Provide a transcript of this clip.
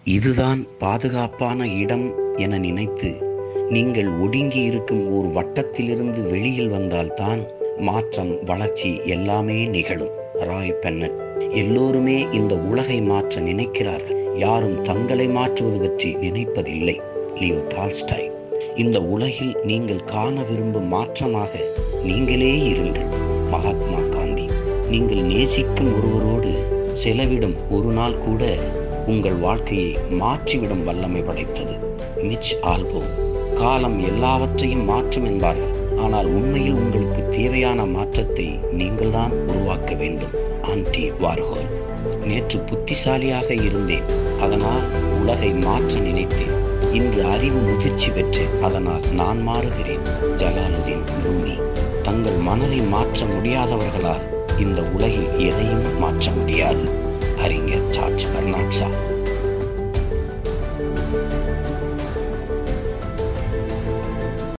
இதுதான் பாதுகாப்பான இடம் என நினைத்து நீங்கள் ஒடுங்கி இருக்கும் ஓர் வட்டத்திலிருந்து வெளியில் வந்தால்தான் மாற்றம் வளர்ச்சி எல்லாமே நிகழும் ராய் பென்னட் எல்லோருமே இந்த உலகை மாற்ற நினைக்கிறார்கள் யாரும் தங்களை மாற்றுவது பற்றி நினைப்பதில்லை லியோ டால்ஸ்டாய் இந்த உலகில் நீங்கள் காண விரும்பும் மாற்றமாக நீங்களே இருங்கள் மகாத்மா காந்தி நீங்கள் நேசிக்கும் ஒருவரோடு செலவிடும் ஒரு நாள் கூட உங்கள் வாழ்க்கையை மாற்றிவிடும் வல்லமை படைத்தது மிச் ஆல்போ காலம் எல்லாவற்றையும் மாற்றும் என்பார்கள் ஆனால் உண்மையில் உங்களுக்கு தேவையான மாற்றத்தை நீங்கள்தான் உருவாக்க வேண்டும் ஆன்டி வார்ஹோல் நேற்று புத்திசாலியாக இருந்தேன் அதனால் உலகை மாற்ற நினைத்தேன் இன்று அறிவு முதிர்ச்சி பெற்று அதனால் நான் மாறுகிறேன் ஜலாலுதீன் ரூமி தங்கள் மனதை மாற்ற முடியாதவர்களால் இந்த உலகில் எதையும் மாற்ற முடியாது அறிஞர் ஜார்ஜ் பெர்னாட்ஷா